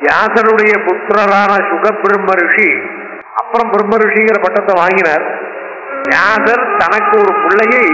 வியாசனுடைய புத்திரரான சுக பிரம்ம ரிஷி அப்புறம் பிரம்ம ரிஷிங்கிற பட்டத்தை வாங்கினார் வியாசர் தனக்கு ஒரு பிள்ளையை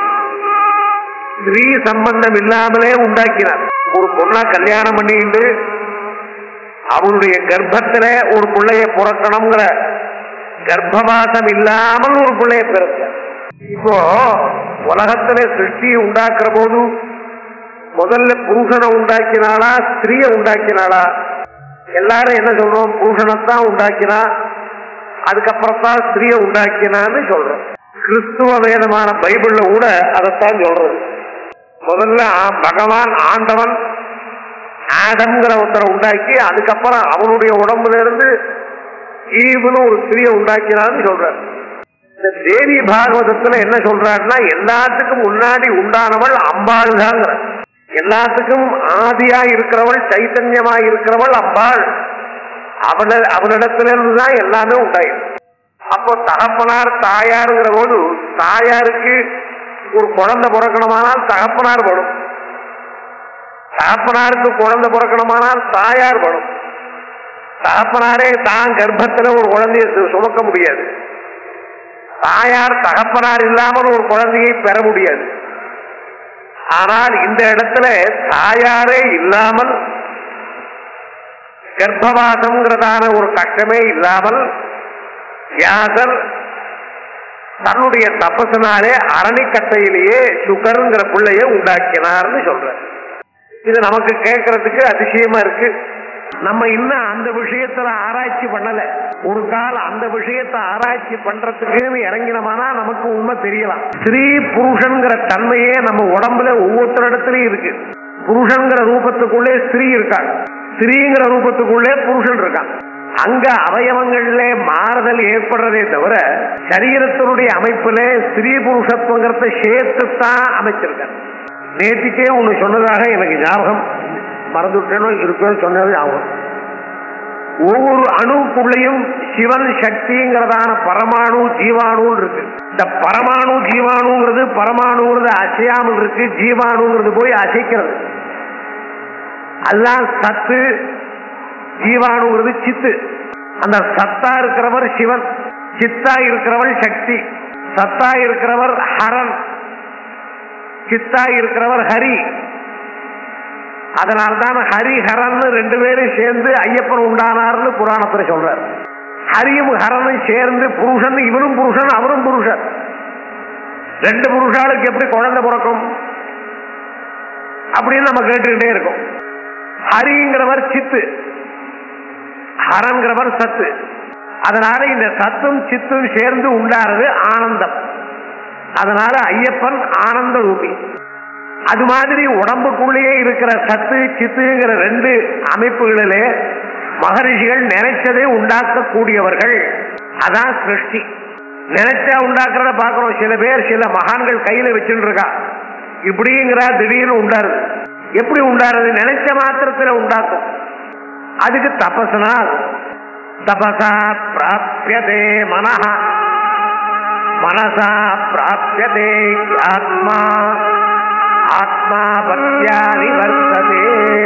ஸ்ரீ சம்பந்தம் இல்லாமலே உண்டாக்கினார் ஒரு பொண்ணா கல்யாணம் பண்ணிக்கிட்டு அவளுடைய கர்ப்பத்துல ஒரு பிள்ளைய பிறக்கணுங்கிற கர்ப்பவாசம் இல்லாமல் ஒரு பிள்ளைய பிறந்தார் இப்போ உலகத்துல சிருஷ்டியை உண்டாக்குற போது முதல்ல புருஷனை உண்டாக்கினாளா ஸ்திரீயை உண்டாக்கினாளா எல்லாரும் என்ன சொல்றோம் புருஷனைத்தான் உண்டாக்கினா அதுக்கப்புறம் தான் ஸ்திரீயை உண்டாக்கினான்னு சொல்றோம் கிறிஸ்துவ வேதமான பைபிள்ல கூட அதைத்தான் சொல்றது முதல்ல ஆ- பகவான் ஆண்டவன் ஆடம்ங்கிற ஒருத்தரை உண்டாக்கி அதுக்கப்புறம் அவனுடைய உடம்புல இருந்து ஈவுன்னு ஒரு ஸ்திரியை உண்டாக்கினான்னு சொல்றார் இந்த தேவி பாகவதத்துல என்ன சொல்றாருன்னா எல்லாத்துக்கும் முன்னாடி உண்டானவள் அம்பாள் தாங்கிற எல்லாத்துக்கும் ஆதியா இருக்கிறவள் சைத்தன்யமா இருக்கிறவள் அம்பாள் அவள அவளிடத்துல இருந்து தான் எல்லாமே உண்டாயிருக்கு அப்போ தகப்பனார் தாயாருங்கிற போது தாயாருக்கு ஒரு குழந்தை பிறக்கணுமானால் தகப்பனார் படும் தகப்பனாருக்கு குழந்தை பிறக்கணுமானால் தாயார் படும் தகப்பனாரே தான் கர்ப்பத்துல ஒரு குழந்தையை சு- சுமக்க முடியாது தாயார் தகப்பனார் இல்லாமல் ஒரு குழந்தையை பெற முடியாது ஆனால் இந்த இடத்துல தாயாரே இல்லாமல் கர்ப்பவாசம்ங்கிறதான ஒரு கஷ்டமே இல்லாமல் வியாசர் தன்னுடைய தபசனாலே அரணிக்கட்டையிலேயே சுகருங்கிற பிள்ளைய உண்டாக்கினார்னு சொல்றார் இது நமக்கு கேட்கறதுக்கு அதிசயமா இருக்கு நம்ம இன்னும் அந்த விஷயத்துல ஆராய்ச்சி பண்ணல ஒரு கால் அந்த விஷயத்தை ஆராய்ச்சி பண்றதுக்குன்னு இறங்கினோம்னா நமக்கு உண்மை தெரியலாம் ஸ்ரீ புருஷன்கிற தன்மையே நம்ம உடம்புல ஒவ்வொருத்தர் இடத்துலயும் இருக்கு புருஷன்கிற ரூபத்துக்குள்ளே ஸ்திரீ இருக்காங்க ஸ்திரீங்கிற ரூபத்துக்குள்ளே புருஷன் இருக்கான் அங்க அவயவங்கள்ல மாறுதல் ஏற்படுறதே தவிர சரீரத்தினுடைய அமைப்புல ஸ்திரீ புருஷத்துவங்கிறத சேர்த்து தான் அமைச்சிருக்காங்க நேற்றுக்கே ஒண்ணு சொன்னதாக எனக்கு ஞாபகம் மறந்துவிட்டேனோ இருக்கேன்னு சொன்னது ஞாபகம் ஒவ்வொரு அணுக்குள்ளேயும் சிவன் சக்திங்கிறதான பரமாணு ஜீவாணுன்னு இருக்கு இந்த பரமாணு ஜீவாணுங்கிறது பரமாணுங்கிறது அசையாமல் இருக்கு ஜீவாணுங்கிறது போய் அசைக்கிறது அதுதான் சத்து ஜீவாணுங்கிறது சித்து அந்த சத்தா இருக்கிறவர் சிவன் சித்தா இருக்கிறவள் சக்தி சத்தா இருக்கிறவர் ஹரன் சித்தா இருக்கிறவர் ஹரி அதனால்தான் ஹரிஹரன் ரெண்டு பேரும் சேர்ந்து ஐயப்பன் உண்டானார்னு புராணத்துல சொல்றார் ஹரியும் ஹரனும் சேர்ந்து புருஷன் இவனும் புருஷன் அவரும் புருஷன் ரெண்டு புருஷாளுக்கு எப்படி குழந்தை பிறக்கும் அப்படின்னு நம்ம கேட்டுக்கிட்டே இருக்கோம் ஹரிங்கிறவர் சித்து ஹரங்கிறவர் சத்து அதனால இந்த சத்தும் சித்தும் சேர்ந்து உண்டாறது ஆனந்தம் அதனால ஐயப்பன் ஆனந்த ரூபி அது மாதிரி உடம்புக்குள்ளேயே இருக்கிற சத்து சித்துங்கிற ரெண்டு அமைப்புகளிலே மகரிஷிகள் நினைச்சதை உண்டாக்கக்கூடியவர்கள் அதான் சிருஷ்டி நினைச்சா உண்டாக்குறத பார்க்கிறோம் சில பேர் சில மகான்கள் கையில வச்சுட்டு இருக்கா இப்படிங்கிறா திடீர்னு உண்டாருது எப்படி உண்டாருது நினைச்ச மாத்திரத்துல உண்டாக்கும் அதுக்கு தபசனா தபசா பிராபியதே மனஹ மனசா பிராபியதே ஆத்மா ஆத்மா பக்தியானி வர்த்ததே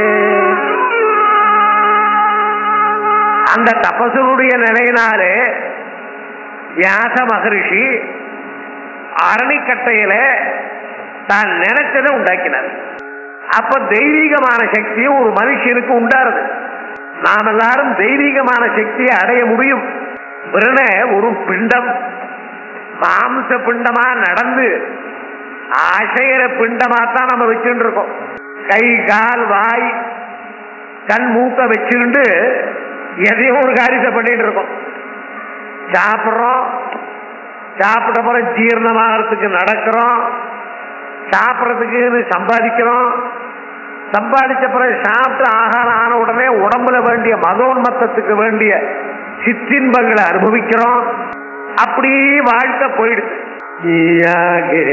அந்த தபசனுடைய நிலையினாலே வியாச மகரிஷி அரணிக்கட்டையில தான் நினைச்சதை உண்டாக்கினார் அப்ப தெய்வீகமான சக்தியும் ஒரு மனுஷனுக்கு உண்டாருது நாம் எல்லாரும் தெய்வீகமான சக்தியை அடைய முடியும் வெறுனே ஒரு பிண்டம் மாம்ச பிண்டமா நடந்து அசைகிற பிண்டமா தான் நம்ம வச்சுட்டு இருக்கோம் கை கால் வாய் கண் மூக்க வச்சுக்கிட்டு எதையோ ஒரு காரியத்தை பண்ணிட்டு இருக்கோம் சாப்பிட்றோம் சாப்பிட்ட பிறகு ஜீரணமாகறதுக்கு நடக்கிறோம் சாப்பிட்றதுக்கு சம்பாதிக்கிறோம் சம்பாதிச்ச பிறகு சாப்பிட்டு ஆகாரம் ஆன உடனே உடம்புல வேண்டிய மதோன்மத்தத்துக்கு வேண்டிய சிற்றின்பங்களை அனுபவிக்கிறோம் அப்படி வாழ்க்கை போயிடுது ஈயாகே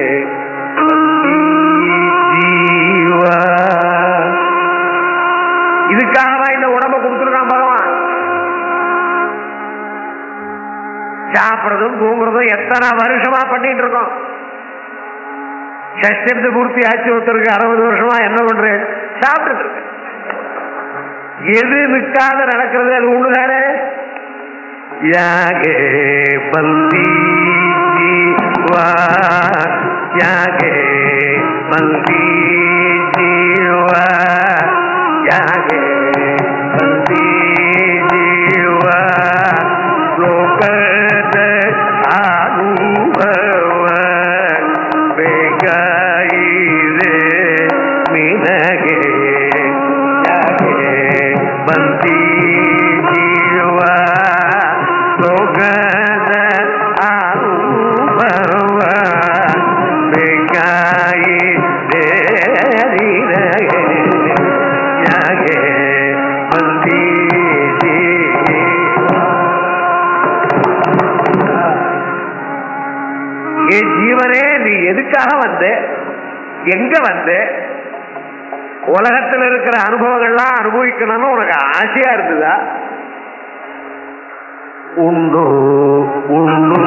ஜீவா. இதுக்காகவா இந்த உடம்ப கொடுத்துருக்கான் பகவான் சாப்பிடுறதும் தூங்குறதும் எத்தனை வருஷமா பண்ணிட்டு இருக்கோம் சஷ்டத்து பூர்த்தி ஆச்சு ஒருத்தருக்கு அறுபது வருஷமா என்ன பண்றேன் சாப்பிட்டுட்டு இருக்கேன் எது நிற்காத நடக்கிறது அது ஒண்ணுதானே யாகே பந்தி ஜீவா யாகே பந்தி ஜீவா யாகே பந்தி ஜீவா ಲೋಕದ ಅನುಭವ ಬೇಕಾಯಿದೆ ನಿನಗೆ ಯಾಕೆ ಬಂದಿ ಜೀವ ಲೋಕದ ಅನುಭವ ಬೇಕಾಯಿದೆ ನಿನಗೆ ಯಾಕೆ ಬಂದಿ ಜೀವ ஏ ஜீவனே நீ எதுக்காக வந்த எங்க வந்த உலகத்துல இருக்கிற அனுபவங்கள்லாம் அனுபவிக்கணும்னு உனக்கு ஆசையா இருந்ததா உண்டு உண்டு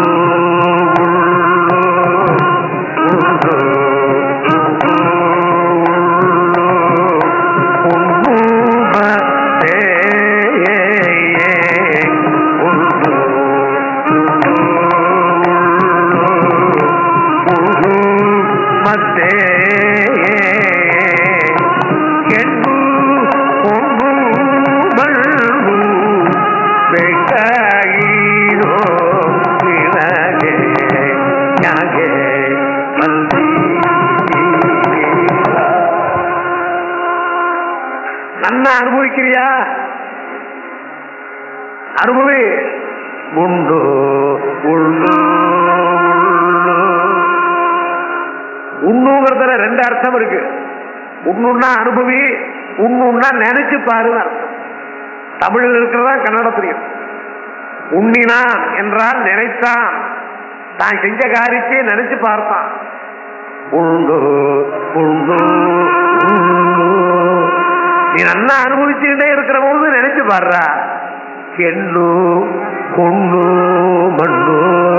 உண்டு உண்டு மத்தே உண்டு ಮತ್ತೆ ಕೆಂಡು ಕೊಂಡು ಬಳ್ಳು ಬೇಕಾಗಿರೋ ನಿನಗೆ ಯಾಕೆ ನನ್ನ ಅನುಭವಿಕಿರಿಯಾ ಅನುಭವಿ ಉಂಡು ಉಳ್ಳು உண்ணுங்கிறதுல ரெண்டு அர்த்தம் இருக்கு உண்ணுன்னா அனுபவி உண்ணுன்னா நினைச்சு பாருன்னு அர்த்தம் தமிழில் இருக்கிறதா கன்னடத்திலையும் உண்ணினான் என்றால் நினைத்தான் தான் செஞ்ச காரியத்தை நினைச்சு பார்த்தான் உண்டு உண்டு உண்டு. நீ நல்லா அனுபவிச்சுக்கிட்டே இருக்கிற போது நினைச்சு பாடுறா எண்ணு கொண்டு மண்ணு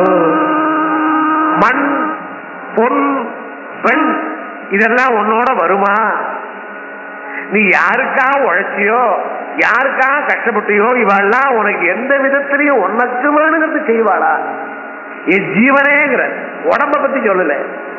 மண் பொன் பெண் இதெல்லாம் உன்னோட வருமா நீ யாருக்காக உழைச்சியோ யாருக்காக கஷ்டப்பட்டியோ இவாள்லாம் உனக்கு எந்த விதத்திலையும் உனக்கு வேணுங்கிறது செய்வாளா என் ஜீவனேங்கிற உடம்ப பத்தி சொல்லல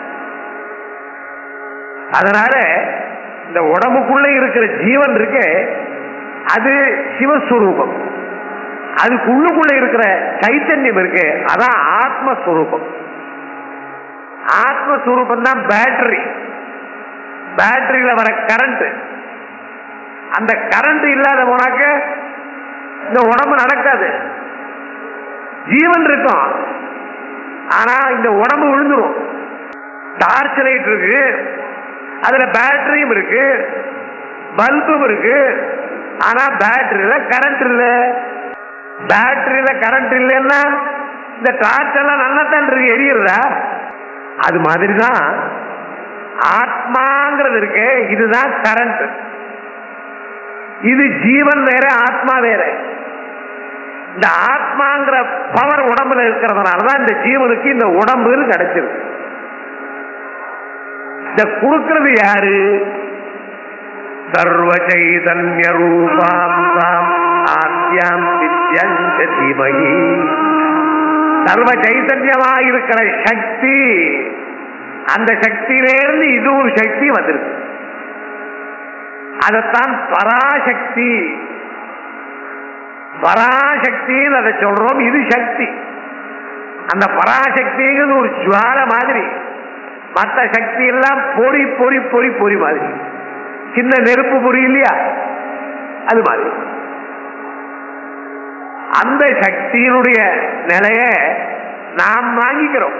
அதனால இந்த உடம்புக்குள்ள இருக்கிற ஜீவன் இருக்கு அது சிவஸ்வரூபம் அதுக்குள்ளுக்குள்ள இருக்கிற சைத்தன்யம் இருக்கு அதான் ஆத்மஸ்வரூபம் ஆத்மஸ்வரூபம் தான் பேட்டரி பேட்டரியில வர கரண்ட் அந்த கரண்ட் இல்லாத போனாக்க இந்த உடம்பு நடக்காது ஜீவன் இருக்கும் ஆனா இந்த உடம்பு விழுந்துரும் டார்ச் லைட் இருக்கு அதுல பேட்டரியும் இருக்கு பல்பும் இருக்கு ஆனா பேட்டரியில கரண்ட் இல்ல பேட்டரியில கரண்ட் இல்லைன்னா இந்த டார்ச் எல்லாம் நல்லா தான் இருக்கு எரியறதா அது மாதிரி தான் ஆத்மாங்கிறது இருக்கு இதுதான் கரண்ட் இது ஜீவன் வேற ஆத்மா வேற இந்த ஆத்மாங்கிற பவர் உடம்புல இருக்கிறதுனாலதான் இந்த ஜீவனுக்கு இந்த உடம்புன்னு கிடைச்சிருக்கு இந்த கொடுக்கிறது யாரு சர்வ சைதன்ய ரூபாம் தாம் ஆத்யாம் வித்யஞ்ச தீமகி சர்வ சைதன்யமா இருக்கிற சக்தி அந்த சக்தியிலிருந்து இது ஒரு சக்தி வந்திருக்கு அதைத்தான் பராசக்தி பராசக்தின்னு அதை சொல்றோம் இது சக்தி அந்த பராசக்திங்கிறது ஒரு ஜுவால மாதிரி மற்ற சக்தி எல்லாம் பொறி பொறி பொறி பொறி மாதிரி சின்ன நெருப்பு பொறி இல்லையா அது மாதிரி அந்த சக்தியினுடைய நிலைய நாம் வாங்கிக்கிறோம்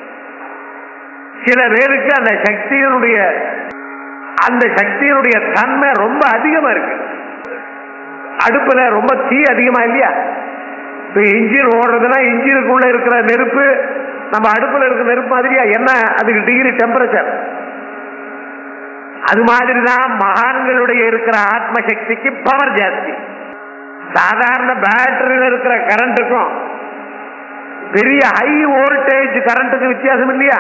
சில பேருக்கு அந்த சக்தியினுடைய அந்த சக்தியினுடைய தன்மை ரொம்ப அதிகமா இருக்கு அடுப்புல ரொம்ப தீ அதிகமா இல்லையா இப்ப இன்ஜின் ஓடுறதுன்னா இன்ஜினுக்குள்ள இருக்கிற நெருப்பு நம்ம அடுப்புல இருக்கிற நெருப்பு மாதிரியா என்ன அதுக்கு டிகிரி டெம்பரேச்சர் அது மாதிரிதான் மகான்களுடைய இருக்கிற ஆத்ம சக்திக்கு பவர் ஜாஸ்தி சாதாரண பேட்டரியில் இருக்கிற கரண்ட்டுக்கும் பெரிய ஹை வோல்டேஜ் கரண்ட்டுக்கு வித்தியாசம் இல்லையா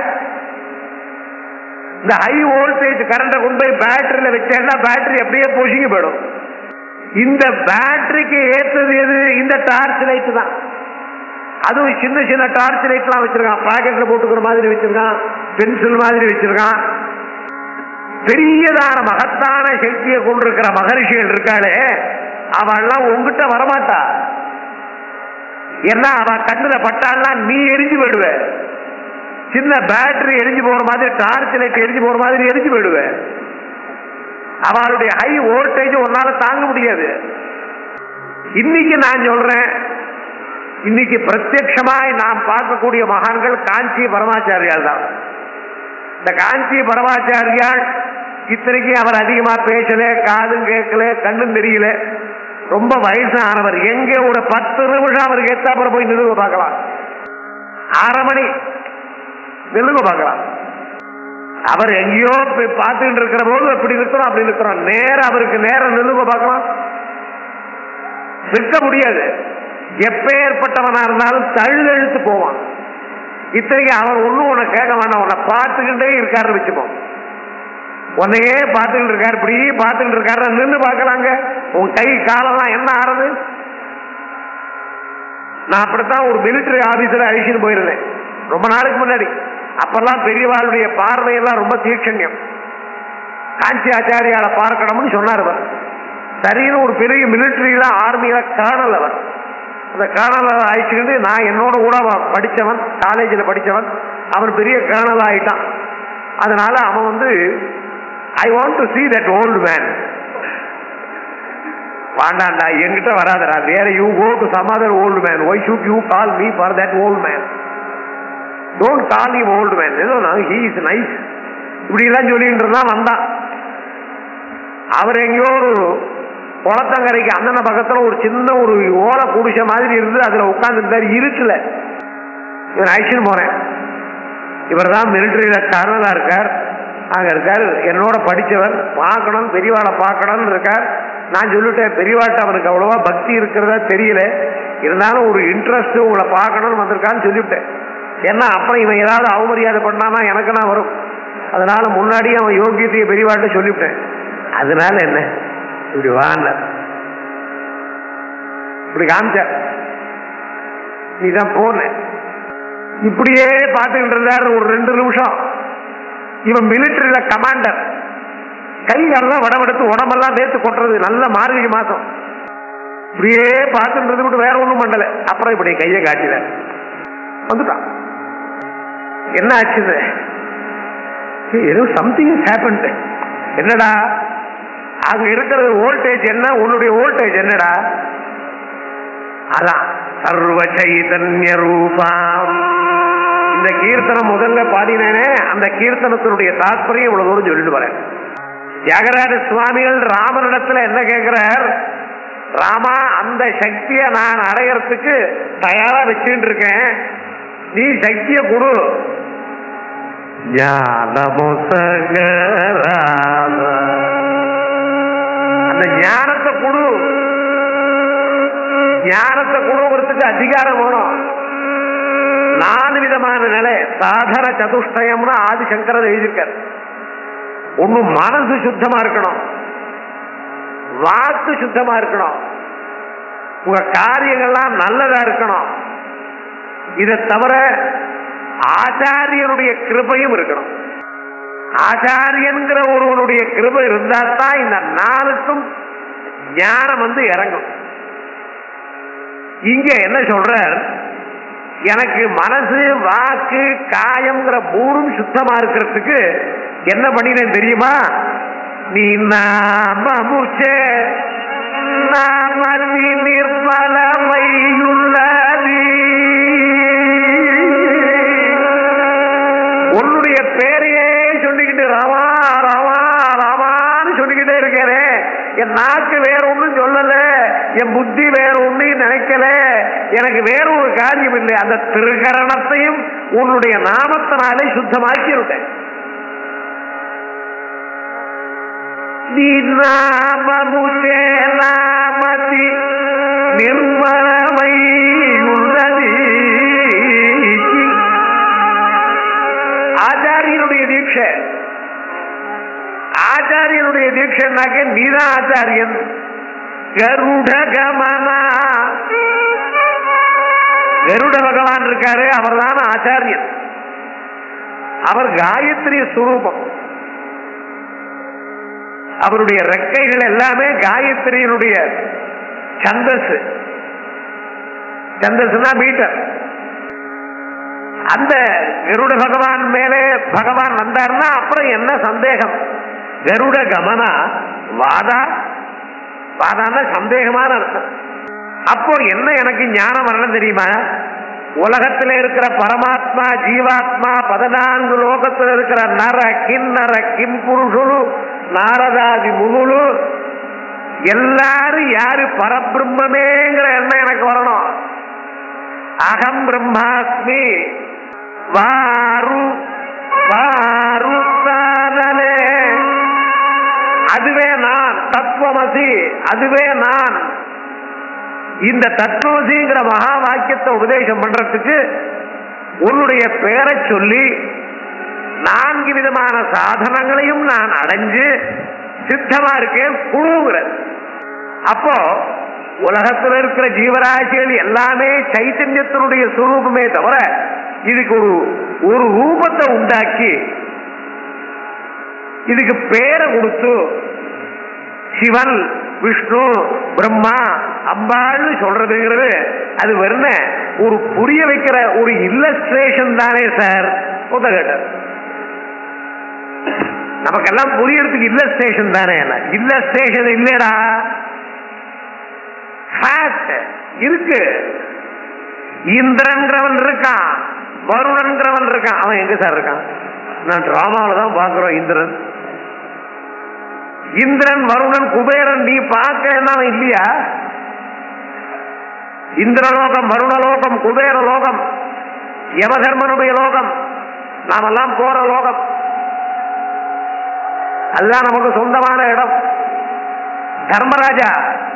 இந்த ஹை வோல்டேஜ் கரண்ட்டை கொண்டு போய் பேட்டரியில வச்சேன்னா பேட்டரி அப்படியே பொசுங்கி போயிடும் இந்த பேட்டரிக்கு ஏற்றது எது இந்த டார்ச் லைட் தான் அதுவும் சின்ன சின்ன டார்ச் லைட்லாம் வச்சிருக்கான் பாக்கெட்ல போட்டுக்கிற மாதிரி வச்சிருக்கான் பென்சில் மாதிரி வச்சிருக்கான் பெரியதான மகத்தான சக்தியை கொண்டிருக்கிற மகரிஷிகள் இருக்காளே அவள்லாம் உங்ககிட்ட வரமாட்டா ஏன்னா அவ கண்ணுல பட்டாலாம் நீ எரிஞ்சு போயிடுவ சின்ன பேட்டரி எரிஞ்சு போற மாதிரி டார்ச் லைட் எரிஞ்சு போற மாதிரி எரிஞ்சு போயிடுவ அவளுடைய ஹை வோல்டேஜ் உன்னால தாங்க முடியாது இன்னைக்கு நான் சொல்றேன் இன்னைக்கு பிரத்யட்சமாய் நாம் பார்க்கக்கூடிய மகான்கள் காஞ்சி பரமாச்சாரியால் தான் இந்த காஞ்சி பரமாச்சாரியால் இத்தனைக்கு அவர் அதிகமா பேசல காதும் கேட்கல கண்ணும் தெரியல ரொம்ப வயசானவர் எங்க ஒரு பத்து நிமிஷம் அவருக்கு எத்தாப்புறம் போய் நிலுவ பார்க்கலாம் அரை மணி நிலுவ பார்க்கலாம் அவர் எங்கேயோ போய் பார்த்துட்டு இருக்கிற போது எப்படி நிற்கிறோம் அப்படி நிற்கிறோம் நேரம் அவருக்கு நேரம் நிலுவ பார்க்கலாம் நிற்க முடியாது எப்பேற்பட்டவனா இருந்தாலும் தழுதழுத்து போவான் இத்தனைக்கு அவன் ஒண்ணும் உன்னை கேட்க வேண்டாம் உன்னை பார்த்துக்கிட்டே இருக்காரு வச்சுப்போம் உன்னையே பார்த்துக்கிட்டு இருக்காரு இப்படி பார்த்துக்கிட்டு இருக்காரு நின்று பார்க்கலாங்க உன் கை காலெல்லாம் என்ன ஆறுது நான் அப்படித்தான் ஒரு மிலிட்டரி ஆபீசர் அழிச்சுன்னு போயிருந்தேன் ரொம்ப நாளுக்கு முன்னாடி அப்பெல்லாம் பெரியவாளுடைய பார்வையெல்லாம் ரொம்ப தீட்சண்யம் காஞ்சி ஆச்சாரியால பார்க்கணும்னு சொன்னார் அவர் சரின்னு ஒரு பெரிய மிலிட்டரியில ஆர்மியில கர்னல் அவர் அந்த கர்னல் அழைச்சிக்கிட்டு நான் என்னோட கூட அவன் படிச்சவன் காலேஜில் படிச்சவன் அவன் பெரிய கர்னல் ஆயிட்டான் அதனால அவன் வந்து I want to see that old man வாண்டாண்டா என்கிட்ட வராதடா வேற you go to some other old man why should you call me for that old man don't call him old man ஏதோ ஹீ இஸ் நைஸ் இப்படி எல்லாம் சொல்லிட்டு இருந்தான் வந்தான் அவர் எங்கேயோ ஒரு குளத்தங்கரைக்கு அண்ணன பக்கத்துல ஒரு சின்ன ஒரு ஓலை குடிசை மாதிரி இருந்து அதுல உட்கார்ந்துருந்தாரு இருக்குல்ல இவர் அழைச்சின்னு போறேன் இவர் தான் மிலிட்டரியில கர்னலா இருக்கார் அங்க இருக்கார் என்னோட படிச்சவர் பார்க்கணும் பெரியவாளை பார்க்கணும்னு இருக்கார் நான் சொல்லிட்டேன் பெரியவாட்ட அவனுக்கு அவ்வளவா பக்தி இருக்கிறதா தெரியல இருந்தாலும் ஒரு இன்ட்ரெஸ்ட் உங்களை பார்க்கணும்னு வந்திருக்கான்னு சொல்லிவிட்டேன் ஏன்னா அப்புறம் இவன் ஏதாவது அவமரியாதை பண்ணானா எனக்கு நான் வரும் அதனால முன்னாடியே அவன் யோகியத்தையை பெரியவாட்ட சொல்லிவிட்டேன் அதனால என்ன இப்படி வாங்க இப்படி காமிச்சார் நீதான் போன இப்படியே பார்த்துக்கிட்டு இருந்தார் ஒரு ரெண்டு நிமிஷம் இவன் மிலிட்டரியில கமாண்டர் கையெல்லாம் வடமெடுத்து உடம்பெல்லாம் நேத்து கொட்டுறது நல்ல மார்கழி மாசம் இப்படியே பார்த்துட்டு இருந்து வேற ஒண்ணும் பண்ணல அப்புறம் இப்படி கையை காட்டில வந்துட்டான் என்ன ஆச்சுது ஏதோ சம்திங் ஹேப்பன் என்னடா அங்க இருக்கிற வோல்டேஜ் என்ன உன்னுடைய வோல்டேஜ் என்னடா அதான் சர்வ சைதன்ய ரூபாம் இந்த கீர்த்தனம் முதல்ல பாடினேனே அந்த கீர்த்தனத்தினுடைய தாற்பயம் இவ்வளவு தூரம் சொல்லிட்டு வரேன் தியாகராஜ சுவாமிகள் ராமனிடத்துல என்ன கேட்கிறார் ராமா அந்த சக்தியை நான் அடையறதுக்கு தயாரா வச்சுட்டு இருக்கேன் நீ சக்தியை கொடு அந்த ஞானத்தை கொடு ஞானத்தை கொடுக்கறதுக்கு அதிகாரம் வேணும் நாலு விதமான நிலை சாதன சதுஷ்டயம்னு ஆதிசங்கரர் எழுதியிருக்கார் ஒண்ணு மனசு சுத்தமா இருக்கணும் வாக்கு சுத்தமா இருக்கணும் உங்க காரியங்கள்லாம் நல்லதா இருக்கணும் இதை தவிர ஆச்சாரியனுடைய கிருபையும் இருக்கணும் ஆச்சாரியன்கிற ஒருவனுடைய கிருபை இருந்தா தான் இந்த நாளுக்கும் ஞானம் வந்து இறங்கும் இங்க என்ன சொல்றார் எனக்கு மனசு வாக்கு காயம்ங்கிற மூணும் சுத்தமா இருக்கிறதுக்கு என்ன பண்ணினேன் தெரியுமா நீ நாமமுச்சே நாமதி நிர்மலமையுள்ளதி உன்னுடைய பேரையே சொல்லிக்கிட்டு ராமா ராமா ராமான்னு சொல்லிக்கிட்டே இருக்கிறேன் என் நாக்கு வேற ஒண்ணும் சொல்லல என் புத்தி வேற ஒன்றையும் நினைக்கல எனக்கு வேற ஒரு காரியம் இல்லை அந்த திருகரணத்தையும் உன்னுடைய நாமத்தினாலே சுத்தமாக்கி விட்டேன் நீ நாமமுதே நாமதி நிர்மலமை உள்ளதி ஆச்சாரியனுடைய தீட்சை ஆச்சாரியனுடைய தீட்சைனாக்க நீதான் ஆச்சாரியன் கருட கமனா கருட பகவான் இருக்காரு அவர்தான் ஆச்சாரியன் அவர் காயத்ரி சுரூபம் அவருடைய ரெக்கைகள் எல்லாமே காயத்ரியினுடைய சந்தஸ் சந்தஸ்னா மீட்டர் அந்த கருட பகவான் மேலே பகவான் வந்தார்னா அப்புறம் என்ன சந்தேகம் கருட கமனா வாதா வாதான்னா சந்தேகமான அர்த்தம் அப்போ என்ன எனக்கு ஞானம் வரணும் தெரியுமா உலகத்துல இருக்கிற பரமாத்மா ஜீவாத்மா பதினான்கு லோகத்துல இருக்கிற நர கிண்ணற கிம் புருஷுலு நாரதாதி முகுலு எல்லாரும் யாரு பரபிரம்மமேங்கிற எண்ணம் எனக்கு வரணும் அகம் பிரம்மாஸ்மி வாரு வாரு சாதனே அதுவே நான் தத்துவமசி அதுவே நான் இந்த தத்துவமசிங்கிற மகா வாக்கியத்தை உபதேசம் பண்றதுக்கு உன்னுடைய பெயரை சொல்லி நான்கு விதமான சாதனங்களையும் நான் அடைஞ்சு சித்தமா இருக்கேன் குழுங்கிற அப்போ உலகத்தில் இருக்கிற ஜீவராசிகள் எல்லாமே சைத்தன்யத்தினுடைய சுரூபமே தவிர இதுக்கு ஒரு ஒரு ரூபத்தை உண்டாக்கி இதுக்கு பேரை கொடுத்து சிவன் விஷ்ணு பிரம்மா அம்பாள்னு சொல்றதுங்கிறது அது வெறும் ஒரு புரிய வைக்கிற ஒரு இல்லஸ்ட்ரேஷன் தானே சார் கேட்டார் நமக்கெல்லாம் புரியறதுக்கு இல்லஸ்ட்ரேஷன் தானே இல்லஸ்ட்ரேஷன் இல்லடா ஃபேக்ட் இருக்கு இந்திரன்கிறவன் இருக்கான் வருணன்கிறவன் இருக்கான் அவன் எங்க சார் இருக்கான் நான் டிராமாவில தான் பாக்குறோம் இந்திரன் இந்திரன் வருணன் குபேரன் நீ பார்க்க அவன் இல்லையா இந்திரலோகம் வருணலோகம் குபேர லோகம் யமதர்மனுடைய லோகம் நாமெல்லாம் போற லோகம் அதுதான் நமக்கு சொந்தமான இடம் தர்மராஜா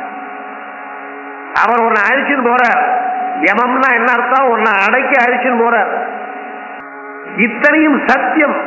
அவர் உன்னை அழிச்சுன்னு போறார் யமம்னா என்ன அர்த்தம் உன்னை அடைக்க அழிச்சுன்னு போறார் இத்தனையும் சத்தியம்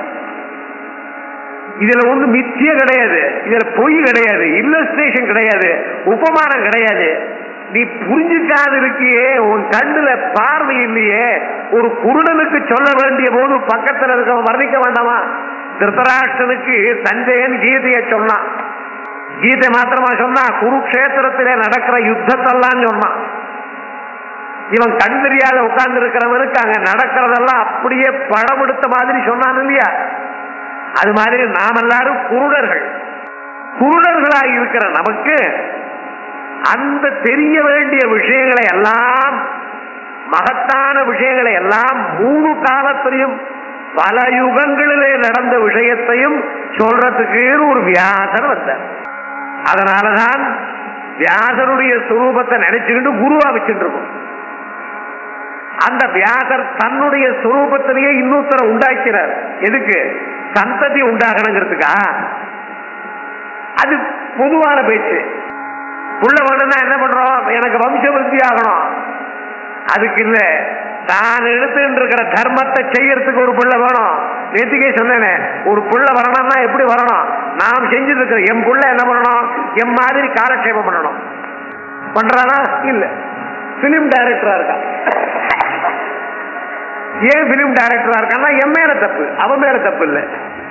இதுல ஒண்ணு மித்திய கிடையாது இதுல பொய் கிடையாது இல்லஸ்ட்ரேஷன் கிடையாது உபமானம் கிடையாது நீ புரிஞ்சுக்காது இருக்கியே உன் கண்ணுல பார்வை இல்லையே ஒரு குருடனுக்கு சொல்ல வேண்டிய போது பக்கத்துல இருக்க வர்ணிக்க வேண்டாமா திருத்தராஷ்டனுக்கு சஞ்சயன் கீதையை சொன்னான் கீதை மாத்திரமா சொன்னா குருக்ஷேத்திரத்திலே நடக்கிற யுத்தத்தெல்லாம் சொன்னான் இவன் கண் தெரியாத உட்கார்ந்து இருக்கிறவனுக்கு அங்க நடக்கிறதெல்லாம் அப்படியே படம் எடுத்த மாதிரி சொன்னான் இல்லையா அது மாதிரி நாம் எல்லாரும் குருடர்கள் குருடர்களாக இருக்கிற நமக்கு அந்த தெரிய வேண்டிய விஷயங்களை எல்லாம் மகத்தான விஷயங்களை எல்லாம் மூணு காலத்திலையும் பல யுகங்களிலே நடந்த விஷயத்தையும் சொல்றதுக்கு ஒரு வியாசர் வந்தார் அதனாலதான் வியாசருடைய சுரூபத்தை நினைச்சுக்கிட்டு குருவா வச்சுட்டு இருக்கோம் அந்த வியாசர் தன்னுடைய சுரூபத்திலேயே இன்னொருத்தரை உண்டாக்கிறார் எதுக்கு சந்ததி உண்டாகணுங்கிறதுக்கா அது பொதுவான பேச்சு புள்ள வேணும்னா என்ன பண்றோம் எனக்கு வம்ச விருத்தி ஆகணும் அதுக்கு இல்ல நான் எடுத்துட்டு இருக்கிற தர்மத்தை செய்யறதுக்கு ஒரு புள்ள வேணும் நேற்றுக்கே சொன்னேனே ஒரு புள்ள வரணும்னா எப்படி வரணும் நாம் செஞ்சுட்டு இருக்கிற என் புள்ள என்ன பண்ணணும் என் மாதிரி காலக்ஷேபம் பண்ணணும் பண்றானா இல்ல பிலிம் டைரக்டரா இருக்கான் ஏன் பிலிம் டைரக்டரா இருக்கான்னா என் மேல தப்பு அவன் மேல தப்பு இல்லை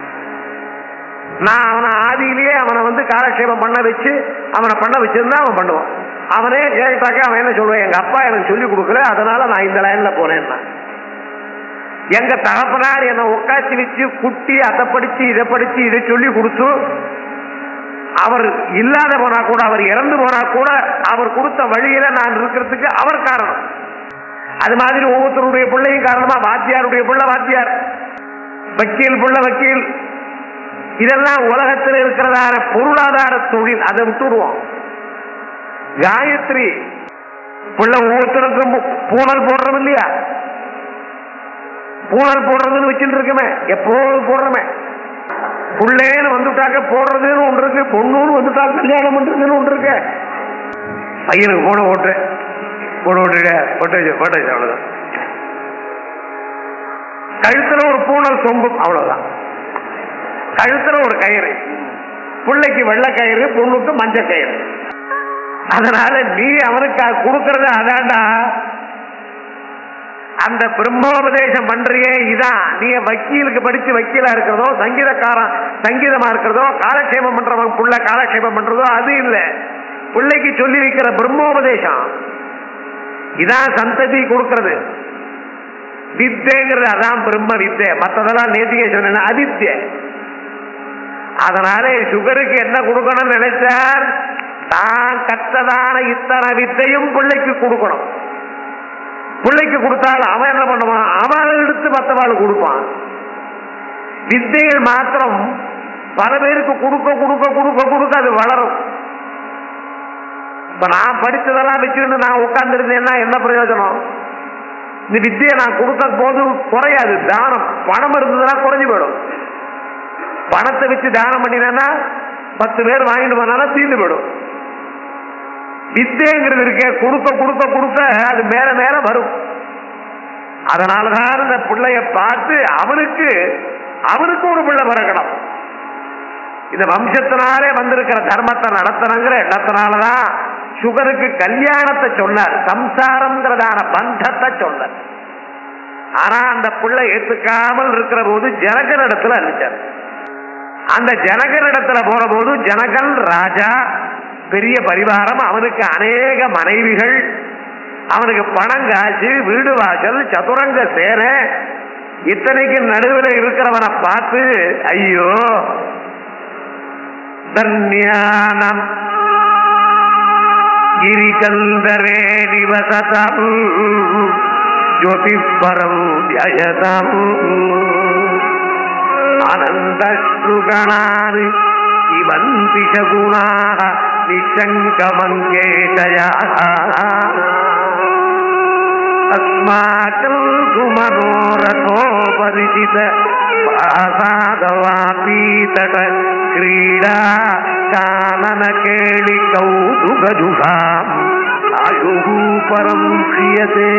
நான் அவனை ஆதியிலேயே அவனை வந்து காலக்ஷேபம் பண்ண வச்சு அவனை பண்ண வச்சிருந்தா அவன் பண்ணுவான் அவனே கேட்டாக்க அவன் என்ன சொல்லுவான் எங்க அப்பா எனக்கு சொல்லி கொடுக்கல அதனால நான் இந்த லைன்ல போனேன்னா எங்க தகப்பனார் என்னை உட்காச்சி வச்சு குட்டி அதை படிச்சு இதை படிச்சு இதை சொல்லி கொடுத்து அவர் இல்லாத போனா கூட அவர் இறந்து போனா கூட அவர் கொடுத்த வழியில நான் இருக்கிறதுக்கு அவர் காரணம் அது மாதிரி ஒவ்வொருத்தருடைய பிள்ளையும் காரணமா வாத்தியாருடைய பிள்ளை வாத்தியார் வக்கீல் பிள்ளை வக்கீல் இதெல்லாம் உலகத்தில் இருக்கிறதான பொருளாதார தொழில் அதை விட்டுடுவோம் காயத்ரி பிள்ளை ஒவ்வொருத்தருக்கும் பூனல் போடுறது இல்லையா பூனல் போடுறதுன்னு வச்சுட்டு இருக்கமே எப்போதும் போடுறமே புள்ளேன்னு வந்துட்டாக்க போடுறதுன்னு ஒன்று இருக்கு பொண்ணுன்னு வந்துட்டாக்க கல்யாணம் பண்றதுன்னு ஒன்று இருக்கு பையனுக்கு போன ஓட்டு போன ஓட்டு போட்டு போட்டு அவ்வளவுதான் கழுத்துல ஒரு பூனல் சொம்பு அவ்வளவுதான் கழுத்துல ஒரு கயிறு பிள்ளைக்கு வெள்ளை கயிறு பொண்ணுக்கு மஞ்சள் கயிறு அதனால நீ அவனுக்கு கொடுக்கறது அதான்டா அந்த பிரம்மோபதேசம் பண்றியே இதான் நீ வக்கீலுக்கு படிச்சு வக்கீலா இருக்கிறதோ சங்கீதக்காரன் சங்கீதமா இருக்கிறதோ காலக்ஷேபம் பண்றவன் புள்ள காலக்ஷேபம் பண்றதோ அது இல்ல பிள்ளைக்கு சொல்லி வைக்கிற பிரம்மோபதேசம் இதான் சந்ததி கொடுக்கிறது வித்தைங்கிறது அதான் பிரம்ம வித்தை மற்றதெல்லாம் நேத்திகே சொன்ன அவித்தை அதனால சுகருக்கு என்ன கொடுக்கணும்னு நினைச்சார் தான் கற்றதான இத்தனை வித்தையும் பிள்ளைக்கு கொடுக்கணும் பிள்ளைக்கு கொடுத்தால் அவன் என்ன பண்ணுவான் அவன் எடுத்து மற்றவாள் கொடுப்பான் வித்தைகள் மாத்திரம் பல பேருக்கு கொடுக்க கொடுக்க கொடுக்க கொடுக்க அது வளரும் இப்ப நான் படிச்சதெல்லாம் வச்சுக்கிட்டு நான் உட்கார்ந்துருந்தேன்னா என்ன பிரயோஜனம் இந்த வித்தியை நான் கொடுத்த போது குறையாது தானம் பணம் இருந்ததுன்னா குறைஞ்சு போயிடும் பணத்தை வச்சு தானம் பண்ணினேன்னா பத்து பேர் வாங்கிட்டு போனாலும் தீர்ந்து போயிடும் வித்தைங்கிறது இருக்கே கொடுக்க கொடுக்க கொடுக்க அது மேல மேல வரும் அதனாலதான் இந்த பிள்ளைய பார்த்து அவனுக்கு அவனுக்கு ஒரு பிள்ளை பிறக்கணும் இந்த வம்சத்தினாலே வந்திருக்கிற தர்மத்தை நடத்தணுங்கிற எண்ணத்தினாலதான் சுகருக்கு கல்யாணத்தை சொன்னார் சம்சாரம்ங்கிறதான பந்தத்தை சொன்னார் ஆனா அந்த பிள்ளை ஏத்துக்காமல் இருக்கிற போது ஜனகன் இடத்துல அழிச்சார் அந்த ஜனகன் இடத்துல போற போது ஜனகன் ராஜா பெரிய பரிவாரம் அவனுக்கு அநேக மனைவிகள் அவனுக்கு பணம் காசு வீடு வாசல் சதுரங்க சேர இத்தனைக்கு நடுவில் இருக்கிறவனை பார்த்து ஐயோ தன்யானம் ಗಿರಿಕಂದರೇ ನಿವಸತಂ ಜ್ಯೋತಿಪರಂ ಧ್ಯಯತಂ ಆನಂದಶ್ರುಗಣಾನಿ ಇವಂತಿ ಶಗುಣಾ ನಿಶಂಕಮಂಗೇಶಯ ಅಸ್ಮಾಕಂ ಸುಮನೋರಥೋ ಪರಿಚಿತ ಪ್ರಾಸಾದವಾಪೀತಟ ಕ್ರೀಡಾ ಕಾನನ ಕೇಳಿ ಕೌತುಕಜುಷಾ ಆಯು ಪರಂ ಕ್ರಿಯತೆ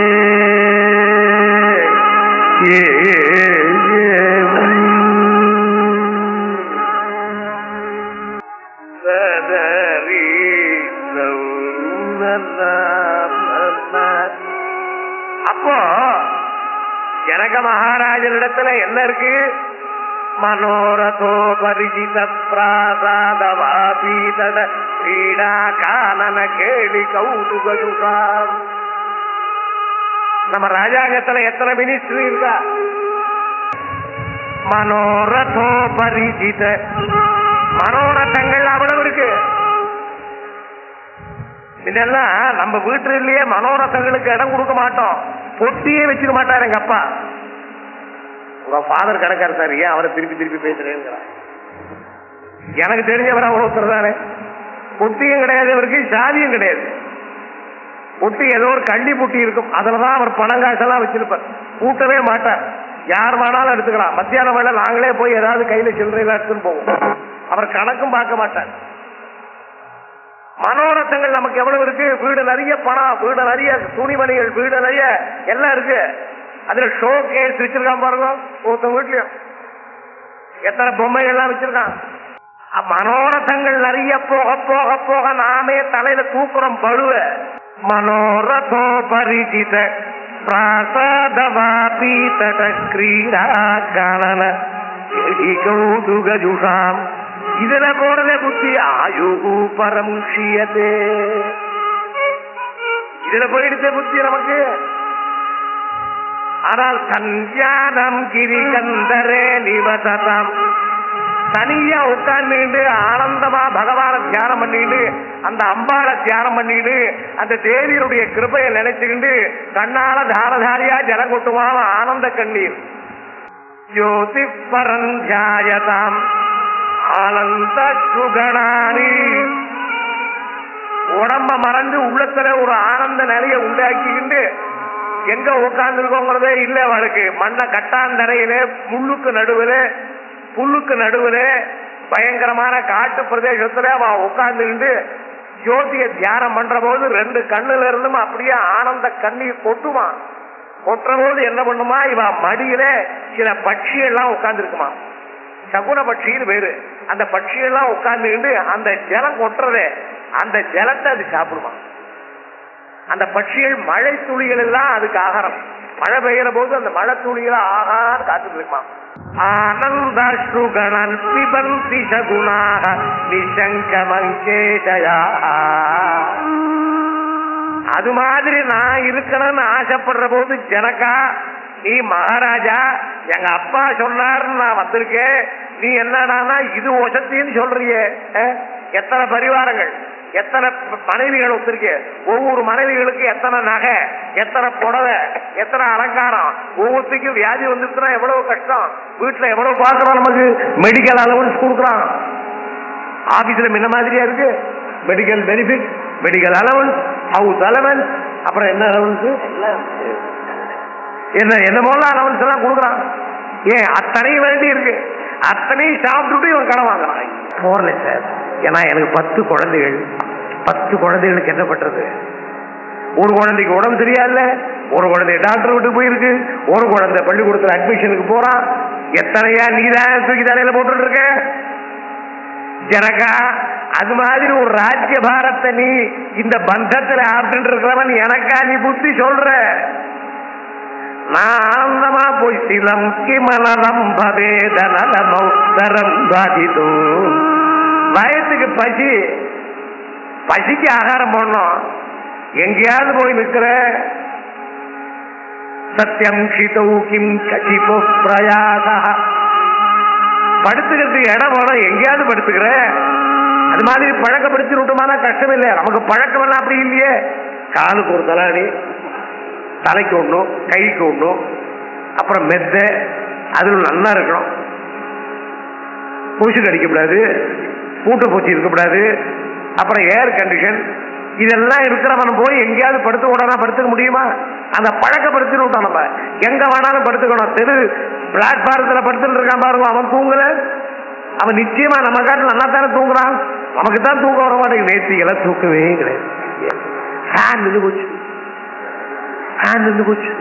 அப்போ ஜனக மகாராஜனிடத்துல என்ன இருக்கு மனோரதோ பரிஜித பிராசாத வாபீதட கிரீடா கானன கேளி கௌதுகா நம்ம ராஜாங்கத்துல எத்தனை மினிஸ்டர் இருக்கா மனோரதோ பரிஜித மனோரதங்கள் அவ்வளவு இருக்கு இதெல்லாம் நம்ம வீட்டிலேயே மனோரதங்களுக்கு இடம் கொடுக்க மாட்டோம் பொட்டியே வச்சுக்க மாட்டார் எங்க அப்பா உங்க ஃபாதர் கிடக்காரு சார் ஏன் அவரை திருப்பி திருப்பி பேசுறேங்கிறார் எனக்கு தெரிஞ்சவர் அவர் ஒருத்தர் தானே பொட்டியும் கிடையாது அவருக்கு சாதியும் கிடையாது பொட்டி ஏதோ ஒரு கள்ளி பொட்டி இருக்கும் அதுலதான் அவர் பணம் காசெல்லாம் வச்சிருப்பார் கூட்டவே மாட்டார் யார் வேணாலும் எடுத்துக்கலாம் மத்தியான வேலை நாங்களே போய் ஏதாவது கையில சில்லறையில எடுத்துன்னு போவோம் அவர் கணக்கும் பார்க்க மாட்டார் மனோரத்தங்கள் நமக்கு எவ்வளவு இருக்கு வீடு நிறைய பணம் வீடு நிறைய துணிமணிகள் வீடு நிறைய எல்லாம் இருக்கு அதுல ஷோ கேஸ் வச்சிருக்கான் பாருங்க ஒருத்தன் வீட்லயும் எத்தனை பொம்மைகள் எல்லாம் வச்சிருக்கான் அ- மனோரதங்கள் நிறைய போக போக போக நாமே தலையில தூக்குறோம் பழுவ மனோரதோ பரிஜித பிராசாதவாபீதட கிரீடா காணன கௌதுகஜுஷாம் இதுல போறதே புத்தி ஆயு பரமுஷியதே இதுல போயிடுச்சே புத்தி நமக்கு ஆனால் கல்யாணம் கிரி கந்தரே நிவசதம் தனியா உட்கார்ந்துட்டு ஆனந்தமா பகவான தியானம் பண்ணிட்டு அந்த அம்பாளை தியானம் பண்ணிட்டு அந்த தேவியருடைய கிருபையை நினைச்சுக்கிட்டு கண்ணால தாரதாரியா ஜலம் கொட்டுவான் ஆனந்த கண்ணீர் ஜோதி பரஞ்சாயதாம் ஆனந்த சுகணானி உடம்ப மறந்து உள்ளத்துல ஒரு ஆனந்த நிலையை உண்டாக்கிக்கிட்டு எங்க உட்கார்ந்துருக்கோங்கிறதே இல்ல அவளுக்கு மண்ண கட்டாந்தரையில முள்ளுக்கு நடுவுல புல்லுக்கு நடுவுல பயங்கரமான காட்டு பிரதேசத்துல அவன் உட்கார்ந்துக்கிட்டு ஜோதிய தியானம் பண்ற போது ரெண்டு கண்ணுல இருந்தும் அப்படியே ஆனந்த கண்ணீர் கொட்டுவான் கொட்டுற போது என்ன பண்ணுமா இவன் மடியில சில பட்சி எல்லாம் உட்கார்ந்துருக்குமா சகுன பட்சின்னு பேரு அந்த பட்சியெல்லாம் உட்கார்ந்துக்கிட்டு அந்த ஜலம் கொட்டுறதே அந்த ஜலத்தை அது சாப்பிடுமா அந்த பட்சிகள் மழை துளிகள் எல்லாம் அதுக்கு ஆகாரம் மழை பெய்யற போது அந்த மழை துளிகளை ஆகான்னு காத்துட்டு இருக்குமா ஆனந்தாஸ்ருகணன் பிபந்தி சகுணாக நிசங்க மங்கேதயா அது மாதிரி நான் இருக்கணும்னு ஆசைப்படுற போது ஜனகா நீ மகாராஜா எங்க அப்பா சொன்னாருன்னு நான் வந்திருக்கேன் நீ என்னடானா இது வசத்தின்னு சொல்றியே அஹ்? எத்தனை பரிவாரங்கள் எத்தனை ப- மனைவிகள் ஒத்துருக்கே ஒவ்வொரு மனைவிகளுக்கு எத்தனை நகை எத்தனை புடவை எத்தனை அலங்காரம் ஒவ்வொருத்தையும் வியாதி வந்துருச்சுன்னா எவ்வளவு கஷ்டம் வீட்டுல எவ்வளவு பாக்குறோம் நமக்கு மெடிக்கல் அலவன்ஸ் கொடுக்குறான் ஆபீஸ்ல முன்ன மாதிரியா இருக்கு medical benefit medical allowance house allowance அப்புறம் என்ன அலவன்ஸ் என்ன என்ன போல அலவன்ஸ் எல்லாம் கொடுக்குறான் ஏன் அத்தனையும் வேண்டி இருக்கு அத்தனையும் சாப்பிட்டுட்டு இவன் கடன் வாங்குறான் போறல சார் ஏன்னா எனக்கு பத்து குழந்தைகள் பத்து குழந்தைகளுக்கு என்ன பண்றது ஒரு குழந்தைக்கு உடம்பு சரியாயில்ல ஒரு குழந்தை டாக்டர் விட்டு போயிருக்கு ஒரு குழந்தை பள்ளிக்கூடத்துல அட்மிஷனுக்கு போறான் எத்தனையா நீ தான் தூக்கி தலையில போட்டுட்டு இருக்க ஜனகா அது மாதிரி ஒரு ராஜ்ய பாரத்தை நீ இந்த பந்தத்துல ஆப்பிட்டு இருக்கிறவன் எனக்கா நீ புத்தி சொல்ற நான் ஆனந்தமா போய் சிலம் கிமலம் பவேதனலம் பாதிதோ வயசுக்கு பசி பசிக்கு ஆகாரம் போடணும் எங்கேயாவது போய் நிக்கிற சத்தியம் ஷிதௌ கிம் கசிபோ பிரயாசா படுத்துக்கிறதுக்கு இடம் வேணும் எங்கேயாவது படுத்துக்கிற அது மாதிரி பழக்கப்படுத்தி விட்டோம்னா கஷ்டம் இல்லை நமக்கு பழக்கம் எல்லாம் அப்படி இல்லையே காலுக்கு ஒரு தலாடி தலைக்கு ஒண்ணும் கைக்கு ஒண்ணும் அப்புறம் மெத்த அதுல நல்லா இருக்கணும் கொசு கடிக்கக்கூடாது பூட்டை பூச்சி இருக்கக்கூடாது அப்புறம் ஏர் கண்டிஷன் இதெல்லாம் இருக்கிறவன் போய் எங்கேயாவது படுத்து உடனே படுத்துக்க முடியுமா அந்த பழக்கப்படுத்தின்னு விட்டான் நம்ம எங்க வேணாலும் படுத்துக்கணும் தெரு பிளாட்பாரத்தில் படுத்துட்டு இருக்கான் பாருங்க அவன் தூங்கல அவன் நிச்சயமா நம்ம காட்டில் நல்லா தானே தூங்குறான் நமக்கு தான் தூக்கம் வர மாட்டேங்குது நேர்த்திகளை தூக்கவே கிடையாது ஃபேன் நின்று போச்சு ஃபேன் நின்று போச்சு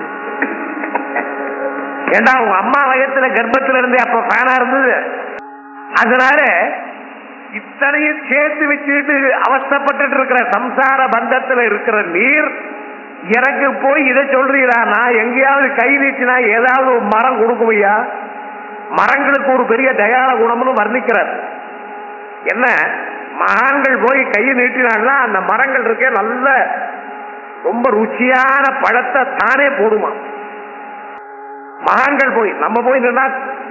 ஏண்டா உங்க அம்மா வயத்துல கர்ப்பத்துல இருந்தே அப்ப ஃபேனா இருந்தது அதனால இத்தனையும் சேர்த்து வச்சுட்டு அவஸ்தப்பட்டு இருக்கிற சம்சார பந்தத்துல இருக்கிற நீர் எனக்கு போய் இதை சொல்றீரா நான் எங்கேயாவது கை நீட்டினா ஏதாவது ஒரு மரம் கொடுக்கும் ஐயா மரங்களுக்கு ஒரு பெரிய தயார குணம்னு வர்ணிக்கிறார் என்ன மகான்கள் போய் கையை நீட்டினான்னா அந்த மரங்கள் இருக்கே நல்ல ரொம்ப ருச்சியான பழத்தை தானே போடுமா மகான்கள் போய் நம்ம போய் நின்னா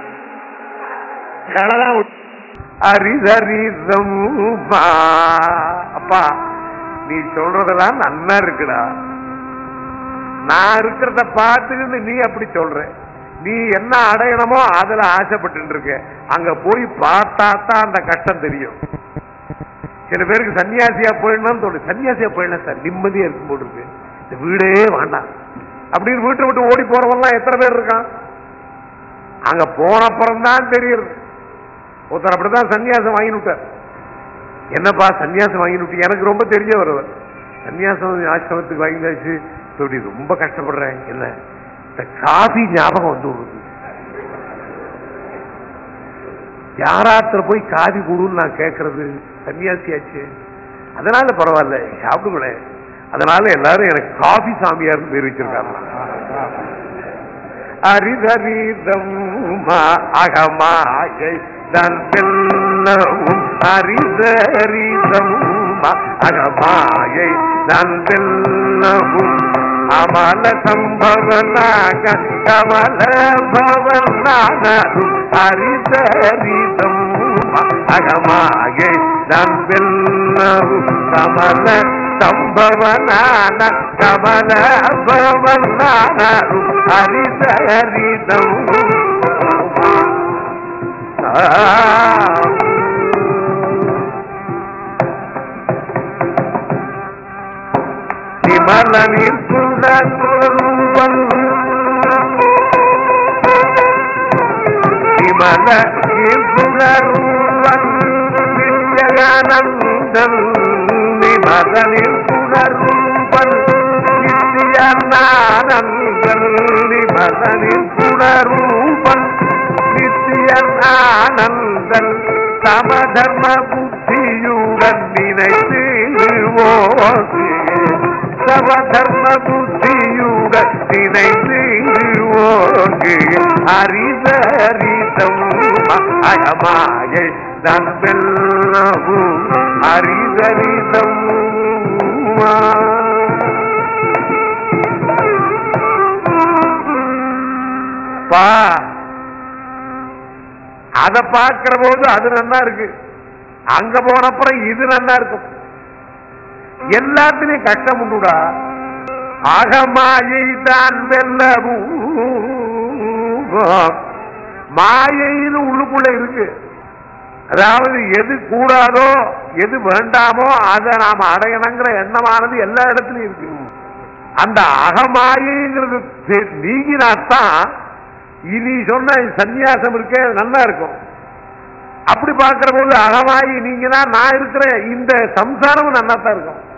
கடதான் விட்டு அரிதரிதம் அப்பா நீ சொல்றதெல்லாம் நன்னா இருக்குடா நான் இருக்கிறத பார்த்துக்கிட்டு நீ அப்படி சொல்ற நீ என்ன அடையணுமோ அதுல ஆசைப்பட்டு இருக்க அங்க போய் பார்த்தா தான் அந்த கஷ்டம் தெரியும் சில பேருக்கு சன்னியாசியா போயிடணும்னு தோணும் சன்னியாசியா போயிடலாம் சார் நிம்மதியா இருக்கும் போட்டு இருக்கு இந்த வீடே வேண்டாம் அப்படின்னு வீட்டை விட்டு ஓடி போறவன்லாம் எத்தனை பேர் இருக்கான் அங்க போன அப்புறம் தான் தெரியுது ஒருத்தர் அப்படிதான் சன்னியாசம் வாங்கி விட்டார் என்னப்பா சன்னியாசம் வாங்கி விட்டு எனக்கு ரொம்ப தெரிஞ்ச வருவர் சன்னியாசம் ஆசிரமத்துக்கு வாங்கியாச்சு இப்படி ரொம்ப கஷ்டப்படுறேன் என்ன இந்த காபி ஞாபகம் வந்து விடுது யாராத்துல போய் காபி கொடுன்னு நான் கேட்கறது சன்னியாசியாச்சு அதனால பரவாயில்ல சாப்பிடுங்களேன் அதனால எல்லாரும் எனக்கு காபி சாமியார்னு பேர் வச்சிருக்காங்க அரிதரிதம் அகமாயை தன் வெல்லவும் அரிதரிதம் அகமாயை தன் வெல்லவும் அமல சம்பவனாக கமல பவனாகும் அரிதரிதம் அகமாயை தன் வெல்லவும் கமல சம்பவனான கமல பவனாகும் ஹரிதரிதம் விமல நிற்புடன் விமல நிற்புடன் நித்யானந்தம் விமல நிற்புணர்வன் நித்யானந்தம் விமல நிற்புணர்வன் நித்யநானந்தம் ஆனந்தன் சமதர்ம புத்தியுடன் நினைத்து ஓசி சமதர்ம புத்தியுடன் நினைத்து ஓங்கு அரிதரிதம் அயமாயை நண்பெல்லவும் அரிதரிதம் பா அத பார்க்கிற போது அது நல்லா இருக்கு அங்க போனப்புறம் இது நல்லா இருக்கும் எல்லாத்துலயும் கஷ்டம் உண்டுடா அகமாயை தான் வெல்லவும் மாயைன்னு உள்ளுக்குள்ள இருக்கு அதாவது எது கூடாதோ எது வேண்டாமோ அதை நாம அடையணுங்கிற எண்ணமானது எல்லா இடத்துலயும் இருக்கு அந்த அகமாயைங்கிறது தெ- நீங்கினாத்தான் இனி சொன்ன சந்நியாசம் இருக்கே நல்லா இருக்கும் அப்படி பார்க்கிற போது அகமாயி நீங்கன்னா நான் இருக்கிற இந்த சம்சாரமும் நல்லா தான் இருக்கும்